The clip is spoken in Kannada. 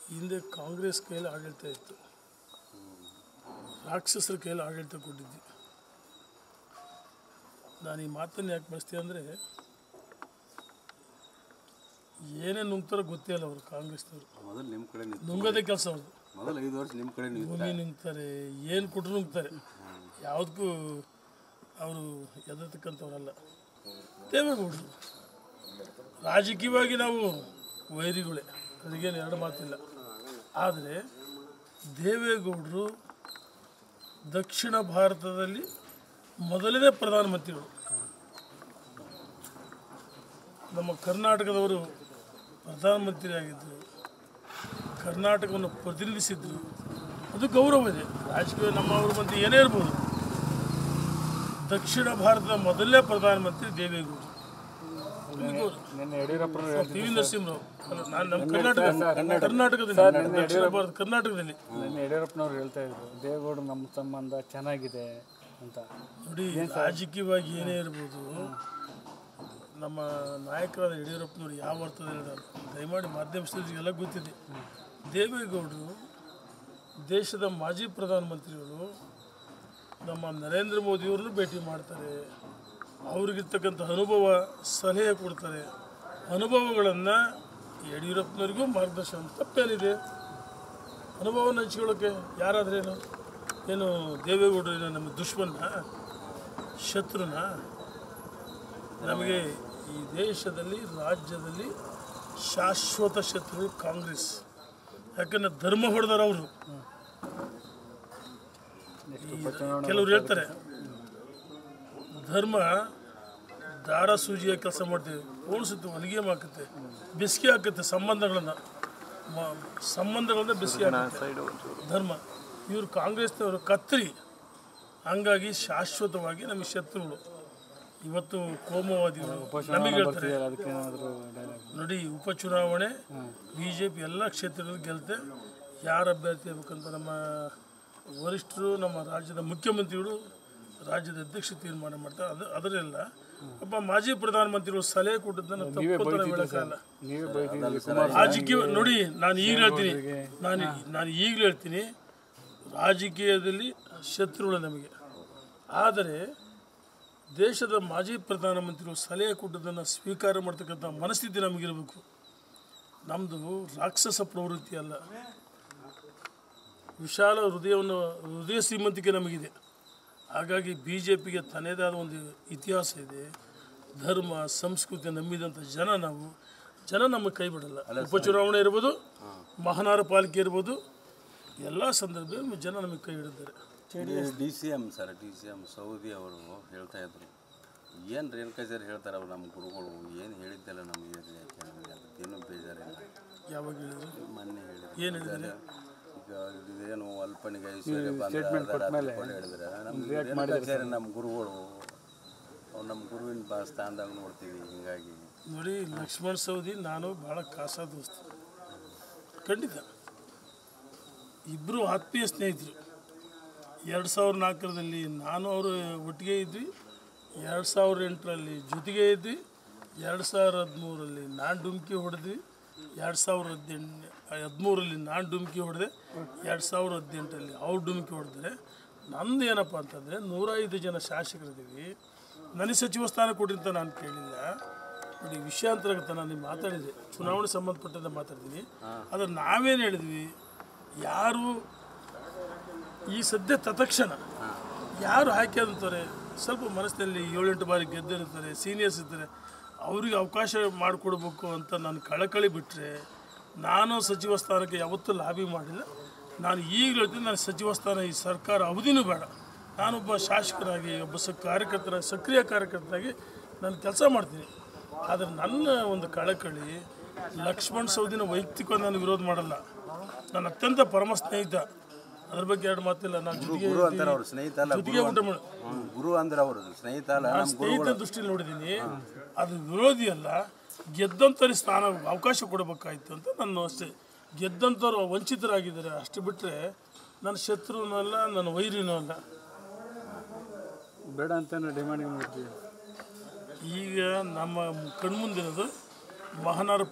ಹಿಂದೆ ಕಾಂಗ್ರೆಸ್ ಕೈಯಲ್ಲಿ ಆಡಳಿತ ಇತ್ತು ರಾಕ್ಷಸರ ಕೈಯಲ್ಲಿ ಆಡಳಿತ ಕೊಟ್ಟಿದ್ವಿ ನಾನು ಈ ಮಾತನ್ನು ಯಾಕೆ ಬಳಸ್ತೀವಿ ಅಂದರೆ ಏನೇ ನುಂಗ್ತಾರೋ ಗೊತ್ತೇ ಇಲ್ಲ ಅವರು ಕಾಂಗ್ರೆಸ್ನವರು ಮೊದಲು ನಿಮ್ಮ ಕಡೆ ನಿಂತು ನುಂಗೋದೇ ಕೆಲಸ ಅವ್ರದ್ದು ಮೊದಲು ಐದು ವರ್ಷ ನಿಮ್ಮ ಕಡೆ ನಿಂತು ಭೂಮಿ ನುಂಗ್ತಾರೆ ಏನು ಕೊಟ್ಟರು ನುಂಗ್ತಾರೆ ಯಾವುದಕ್ಕೂ ಅವರು ಎದತಕ್ಕಂಥವ್ರಲ್ಲ ದೇವೇಗೌಡರು ರಾಜಕೀಯವಾಗಿ ನಾವು ವೈರಿಗಳೇ ಅದಕ್ಕೇನು ಎರಡು ಮಾತಿಲ್ಲ ಆದರೆ ದೇವೇಗೌಡರು ದಕ್ಷಿಣ ಭಾರತದಲ್ಲಿ ಮೊದಲನೇ ಪ್ರಧಾನಮಂತ್ರಿಗಳು ನಮ್ಮ ಕರ್ನಾಟಕದವರು ಪ್ರಧಾನಮಂತ್ರಿ ಆಗಿದ್ದರು ಕರ್ನಾಟಕವನ್ನು ಪ್ರತಿನಿಧಿಸಿದ್ರು ಅದು ಗೌರವ ಇದೆ ರಾಜಕೀಯ ನಮ್ಮ ಅವ್ರ ಮಧ್ಯೆ ಏನೇ ಇರ್ಬೋದು ದಕ್ಷಿಣ ಭಾರತದ ಮೊದಲನೇ ಪ್ರಧಾನಮಂತ್ರಿ ದೇವೇಗೌಡರು ನಿನ್ನೆ ಯಡಿಯೂರಪ್ಪನವರು ಪಿ ವಿ ನರಸಿಂಹರಾವ್ ಅಲ್ಲ, ನಾನು ನಮ್ಮ ಕರ್ನಾಟಕ ಕರ್ನಾಟಕದಲ್ಲಿ ದಕ್ಷಿಣ ಭಾರತ ಕರ್ನಾಟಕದಲ್ಲಿ ನಿನ್ನೆ ಯಡಿಯೂರಪ್ಪನವ್ರು ಹೇಳ್ತಾ ಇದ್ರು ದೇವೇಗೌಡರು ನಮ್ಮ ಸಂಬಂಧ ಚೆನ್ನಾಗಿದೆ ಅಂತ ನೋಡಿ ರಾಜಕೀಯವಾಗಿ ಏನೇ ಇರ್ಬೋದು ನಮ್ಮ ನಾಯಕರಾದ ಯಡಿಯೂರಪ್ಪನವರು ಯಾವ ಅರ್ಥದಲ್ಲಿ ಹೇಳಿದಾರೆ ದಯಮಾಡಿ ಮಾಧ್ಯಮ ಸ್ನೇಹಿತರಿಗೆಲ್ಲ ಗೊತ್ತಿದೆ ದೇವೇಗೌಡರು ದೇಶದ ಮಾಜಿ ಪ್ರಧಾನಮಂತ್ರಿಗಳು ನಮ್ಮ ನರೇಂದ್ರ ಮೋದಿಯವ್ರನ್ನೂ ಭೇಟಿ ಮಾಡ್ತಾರೆ ಅವ್ರಿಗಿರ್ತಕ್ಕಂಥ ಅನುಭವ ಸಲಹೆ ಕೊಡ್ತಾರೆ ಅನುಭವಗಳನ್ನು ಯಡಿಯೂರಪ್ಪನವರಿಗೂ ಮಾರ್ಗದರ್ಶನ ತಪ್ಪೇನಿದೆ ಅನುಭವವನ್ನು ಹಂಚ್ಕೊಳ್ಳೋಕ್ಕೆ ಯಾರಾದ್ರೇನು ಏನು ದೇವೇಗೌಡರು ಏನು ನಮ್ಮ ದುಶ್ಮನ್ನ ಶತ್ರುನ ನಮಗೆ ಈ ದೇಶದಲ್ಲಿ ರಾಜ್ಯದಲ್ಲಿ ಶಾಶ್ವತ ಶತ್ರುಗಳು ಕಾಂಗ್ರೆಸ್ ಯಾಕಂದ್ರೆ ಧರ್ಮ ಹೊಡೆದಾರ ಅವರು ಕೆಲವ್ರು ಹೇಳ್ತಾರೆ ಧರ್ಮ ದಾರ ಸೂಜಿಯ ಕೆಲಸ ಮಾಡ್ತೀವಿ ಓಡಿಸುತ್ತೆ ಒಣಗಿ ಹಾಕುತ್ತೆ ಬೆಸಿಗೆ ಹಾಕುತ್ತೆ ಸಂಬಂಧಗಳನ್ನು ಮ- ಸಂಬಂಧಗಳನ್ನ ಬೆಸಿಗೆ ಹಾಕುತ್ತೆ ಧರ್ಮ ಇವರು ಕಾಂಗ್ರೆಸ್ನವರು ಕತ್ರಿ ಹಂಗಾಗಿ ಶಾಶ್ವತವಾಗಿ ನಮಗೆ ಶತ್ರುಗಳು ಇವತ್ತು ಕೋಮುವಾದಿಗಳು ನಮಗೆ ಹೇಳ್ತಾರೆ ಅದಕ್ಕೆ ಏನಾದರೂ ಡೈಲಾಗ್ ನೋಡಿ ಉಪಚುನಾವಣೆ ಬಿ ಜೆ ಪಿ ಎಲ್ಲ ಕ್ಷೇತ್ರದಲ್ಲಿ ಗೆಲ್ತೆ ಯಾರು ಅಭ್ಯರ್ಥಿ ಆಗ್ಬೇಕಂತ ನಮ್ಮ ವರಿಷ್ಠರು ನಮ್ಮ ರಾಜ್ಯದ ಮುಖ್ಯಮಂತ್ರಿಗಳು ರಾಜ್ಯದ ಅಧ್ಯಕ್ಷ ತೀರ್ಮಾನ ಮಾಡ್ತಾರೆ ಅದು ಅದರೆಲ್ಲ ಒಬ್ಬ ಮಾಜಿ ಪ್ರಧಾನಮಂತ್ರಿಗಳು ಸಲಹೆ ಕೊಟ್ಟದ್ದನ್ನು ತಪ್ಪು ಅಂತ ನಾವು ಹೇಳೋಕ್ಕಾಗಲ್ಲ ನೀವೇ ಬೈದಿದ್ದೀರಿ ಕುಮಾರ್ ರಾಜಕೀಯ ನೋಡಿ ನಾನು ಈಗಲೂ ಹೇಳ್ತೀನಿ ನಾನು ನಾನು ಈಗಲೂ ಹೇಳ್ತೀನಿ ರಾಜಕೀಯದಲ್ಲಿ ಶತ್ರುಗಳು ನಮಗೆ ಆದರೆ ದೇಶದ ಮಾಜಿ ಪ್ರಧಾನಮಂತ್ರಿಗಳು ಸಲಹೆ ಕೊಟ್ಟದ್ದನ್ನು ಸ್ವೀಕಾರ ಮಾಡ್ತಕ್ಕಂಥ ಮನಸ್ಥಿತಿ ನಮಗಿರಬೇಕು ನಮ್ಮದು ರಾಕ್ಷಸ ಪ್ರವೃತ್ತಿ ಅಲ್ಲ ವಿಶಾಲ ಹೃದಯವನ್ನು ಹೃದಯ ಶ್ರೀಮಂತಿಕೆ ನಮಗಿದೆ ಹಾಗಾಗಿ ಬಿ ಜೆ ಪಿಗೆ ತನ್ನದೇ ಆದ ಒಂದು ಇತಿಹಾಸ ಇದೆ ಧರ್ಮ ಸಂಸ್ಕೃತಿ ನಂಬಿದಂಥ ಜನ ನಾವು ಜನ ನಮಗೆ ಕೈ ಬಿಡಲ್ಲ ಉಪಚುನಾವಣೆ ಇರ್ಬೋದು ಮಹಾನಗರ ಪಾಲಿಕೆ ಇರ್ಬೋದು ಎಲ್ಲ ಸಂದರ್ಭದಲ್ಲಿ ಜನ ನಮಗೆ ಕೈ ಹಿಡಿದ್ದಾರೆ D C M sir D C M Savadi ಅವರು ಹೇಳ್ತಾ ಇದ್ರು ಏನು ರೇಣುಕಾಚಾರ್ಯ ಹೇಳ್ತಾರೆ ಅವ್ರು ನಮ್ಮ ಗುರುಗಳು ಏನು ಹೇಳಿದ್ದೆಲ್ಲ ನಮಗೆ ಯಾಕೆ ನಮಗೆ ಅದಕ್ಕೇನು ಬೇಜಾರಿಲ್ಲ ಯಾವಾಗ ಹೇಳಿದ್ರು ಮೊನ್ನೆ ಹೇಳಿದ್ರು ಏನು ಹೇಳಿದ್ದಾರೆ ಈಗ ಇದೇನು ಅಲ್ಪನಿಗೆ ಐಶ್ವರ್ಯ ಬಂದ ಹೇಳಿದ್ರೆ ನಮ್ಮ ರೇಣುಕಾಚಾರ್ಯ ನಮ್ಮ ಗುರುಗಳು ಅವ್ರು ನಮ್ಮ ಗುರುವಿನ ಬಾ ಸ್ಥಾನದಾಗ ನೋಡ್ತೀವಿ ಹಿಂಗಾಗಿ ನೋಡಿ ಲಕ್ಷ್ಮಣ್ ಸವದಿ ನಾನು ಭಾಳ ಕಾಸ ದೋಸ್ತ ಖಂಡಿತ ಇಬ್ಬರು ಆತ್ಮೀಯ ಸ್ನೇಹಿತರು ಎರಡು ಸಾವಿರದ ನಾಲ್ಕರಲ್ಲಿ ನಾನು ಅವರು ಒಟ್ಟಿಗೆ ಇದ್ವಿ ಎರಡು ಸಾವಿರದ ಎಂಟರಲ್ಲಿ ಜೊತೆಗೆ ಇದ್ವಿ ಎರಡು ಸಾವಿರದ ಹದಿಮೂರರಲ್ಲಿ ನಾನು ಡುಮ್ಕಿ ಹೊಡೆದ್ವಿ ಎರಡು ಸಾವಿರದ ಹದಿನೆಂಟು ಹದಿಮೂರರಲ್ಲಿ ನಾನು ಡುಮ್ಕಿ ಹೊಡೆದೆ ಎರಡು ಸಾವಿರದ ಹದಿನೆಂಟರಲ್ಲಿ ಅವ್ರು ಡುಮ್ಕಿ ಹೊಡೆದ್ರೆ ನಂದು ಏನಪ್ಪ ಅಂತಂದರೆ ನೂರೈದು ಜನ ಶಾಸಕರಿದ್ದೀವಿ ನನಗೆ ಸಚಿವ ಸ್ಥಾನ ಕೊಡ್ರಿ ಅಂತ ನಾನು ಕೇಳಿಲ್ಲ ನೋಡಿ ವಿಷಯಾಂತರಗತ ನಾನು ನಿಮ್ಗೆ ಮಾತಾಡಿದೆ ಚುನಾವಣೆ ಸಂಬಂಧಪಟ್ಟಂತೆ ಮಾತಾಡ್ತೀನಿ ಆದರೆ ನಾವೇನು ಹೇಳಿದ್ವಿ ಯಾರು ಈ ಸದ್ಯ ತತ್ಕ್ಷಣ ಯಾರು ಆಯ್ಕೆ ಅಂತಾರೆ ಸ್ವಲ್ಪ ಮನಸ್ಸಿನಲ್ಲಿ ಏಳೆಂಟು ಬಾರಿ ಗೆದ್ದಿರ್ತಾರೆ ಸೀನಿಯರ್ಸ್ ಇರ್ತಾರೆ ಅವ್ರಿಗೆ ಅವಕಾಶ ಮಾಡಿಕೊಡ್ಬೇಕು ಅಂತ ನಾನು ಕಳಕಳಿ ಬಿಟ್ಟರೆ ನಾನು ಸಚಿವ ಸ್ಥಾನಕ್ಕೆ ಯಾವತ್ತೂ ಲಾಬಿ ಮಾಡಿಲ್ಲ ನಾನು ಈಗಲೂ ಹೇಳ್ತೀನಿ ನಾನು ಸಚಿವ ಸ್ಥಾನ ಈ ಸರ್ಕಾರ ಅವಧಿನೂ ಬೇಡ ನಾನೊಬ್ಬ ಶಾಸಕರಾಗಿ ಒಬ್ಬ ಸ ಕಾರ್ಯಕರ್ತರಾಗಿ ಸಕ್ರಿಯ ಕಾರ್ಯಕರ್ತರಾಗಿ ನಾನು ಕೆಲಸ ಮಾಡ್ತೀನಿ ಆದರೆ ನನ್ನ ಒಂದು ಕಳಕಳಿ ಲಕ್ಷ್ಮಣ್ ಸೌದಿನ ವೈಯಕ್ತಿಕವಾಗಿ ನಾನು ವಿರೋಧ ಮಾಡಲ್ಲ ನನ್ನ ಅತ್ಯಂತ ಪರಮ ಸ್ನೇಹಿತ ಅದ್ರ ಬಗ್ಗೆ ಎರಡು ಮಾತಿಲ್ಲ ನಾನು ಜೊತೆಗೆ ಗುರು ಅಂತಾರೆ ಅವ್ರು ಸ್ನೇಹಿತ ಅಲ್ಲ ಜೊತೆಗೆ ಊಟ ಮಾಡಿ ಹ್ಮ್, ಗುರು ಅಂದ್ರೆ ಅವರು ಸ್ನೇಹಿತ ಅಲ್ಲ ನಾನು ನಮ್ಮ ಸ್ನೇಹಿತ ದೃಷ್ಟಿಯಲ್ಲಿ ನೋಡಿದ್ದೀನಿ ಅದು ವಿರೋಧಿ ಅಲ್ಲ ಗೆದ್ದಂಥವ್ರಿಗೆ ಸ್ಥಾನ ಅವಕಾಶ ಕೊಡಬೇಕಾಯ್ತು ಅಂತ ನಾನು ಅಷ್ಟೇ ಗೆದ್ದಂಥವ್ರು ವಂಚಿತರಾಗಿದ್ದಾರೆ ಅಷ್ಟು ಬಿಟ್ಟರೆ ನನ್ನ ಶತ್ರುನೂ ಅಲ್ಲ ನನ್ನ ವೈರಿನೂ ಅಲ್ಲ ಬೇಡ ಅಂತಾನೆ ಡಿಮ್ಯಾಂಡಿಂಗ್ ಮಾಡ್ತೀವಿ ಈಗ ನಮ್ಮ ಕಣ್ಮುಂದಿರೋದು ಮಹಾನಗರ